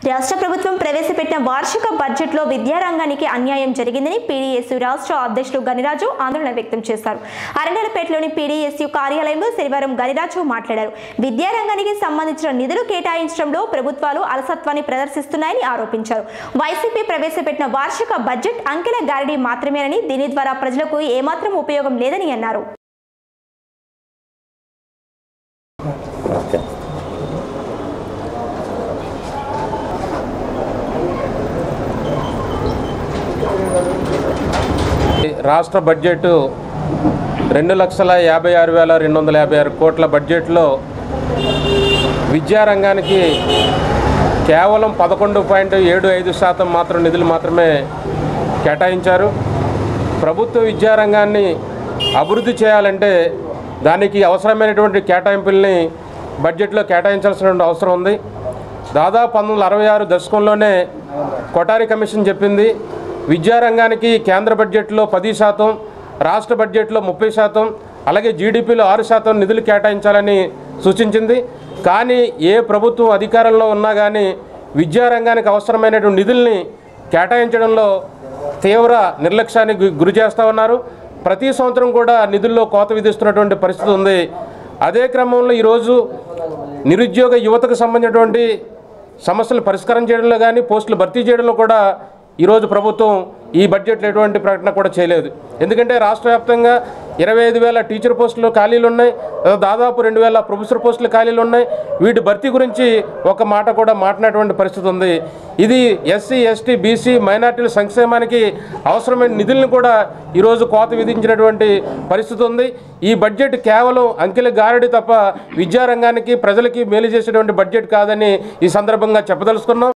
రాష్ట్ర ప్రభుత్వం ప్రవేశపెట్టిన వార్షిక బడ్జెట్లో విద్యారంగానికి అన్యాయం జరిగిందని పీడీఎస్యు రాష్ట్ర అధ్యక్షుడు గనిరాజు ఆందోళన వ్యక్తం చేశారు అరణ్యలపేటలోని పీడీఎస్యు కార్యాలయంలో శనివారం గనిరాజు మాట్లాడారు విద్యారంగానికి సంబంధించిన నిధులు కేటాయించడంలో ప్రభుత్వాలు అలసత్వాన్ని ప్రదర్శిస్తున్నాయని ఆరోపించారు వైసీపీ ప్రవేశపెట్టిన వార్షిక బడ్జెట్ అంకెల గారడీ మాత్రమేనని దీని ద్వారా ప్రజలకు ఏమాత్రం ఉపయోగం లేదని అన్నారు రాష్ట్ర బడ్జెట్ రెండు లక్షల యాభై ఆరు వేల రెండు వందల యాభై ఆరు కోట్ల బడ్జెట్లో విద్యారంగానికి కేవలం పదకొండు పాయింట్ ఏడు ఐదు శాతం మాత్రం నిధులు మాత్రమే కేటాయించారు ప్రభుత్వ విద్యారంగాన్ని అభివృద్ధి చేయాలంటే దానికి అవసరమైనటువంటి కేటాయింపుల్ని బడ్జెట్లో కేటాయించాల్సిన అవసరం ఉంది దాదాపు పంతొమ్మిది వందల అరవై ఆరు దశకంలోనే కొటారి కమిషన్ చెప్పింది విద్యారంగానికి కేంద్ర బడ్జెట్లో పది శాతం రాష్ట్ర బడ్జెట్లో ముప్పై శాతం అలాగే జీడిపిలో ఆరు శాతం నిధులు కేటాయించాలని సూచించింది కానీ ఏ ప్రభుత్వం అధికారంలో ఉన్నా కానీ విద్యారంగానికి అవసరమైనటువంటి నిధుల్ని కేటాయించడంలో తీవ్ర నిర్లక్ష్యానికి గు- గురి చేస్తూ ఉన్నారు ప్రతి సంవత్సరం కూడా నిధుల్లో కోత విధిస్తున్నటువంటి పరిస్థితి ఉంది అదే క్రమంలో ఈరోజు నిరుద్యోగ యువతకు సంబంధించినటువంటి సమస్యలు పరిష్కారం చేయడంలో కానీ పోస్టులు భర్తీ చేయడంలో కూడా ఈరోజు ప్రభుత్వం ఈ బడ్జెట్లో ఎటువంటి ప్రకటన కూడా చేయలేదు ఎందుకంటే రాష్ట్ర వ్యాప్తంగా ఇరవై ఐదు వేల టీచర్ పోస్టులు ఖాళీలు ఉన్నాయి దాదాపు రెండు వేల ప్రొఫెసర్ పోస్టులు ఖాళీలు ఉన్నాయి వీటి భర్తీ గురించి ఒక మాట కూడా మాట్లాడినటువంటి పరిస్థితి ఉంది ఇది ఎస్సీ ఎస్టీ బీసీ మైనార్టీల సంక్షేమానికి అవసరమైన నిధులను కూడా ఈరోజు కోత విధించినటువంటి పరిస్థితి ఉంది ఈ బడ్జెట్ కేవలం అంకెల గారడి తప్ప విద్యారంగానికి ప్రజలకి మేలు చేసేటువంటి బడ్జెట్ కాదని ఈ సందర్భంగా చెప్పదలుచుకున్నాం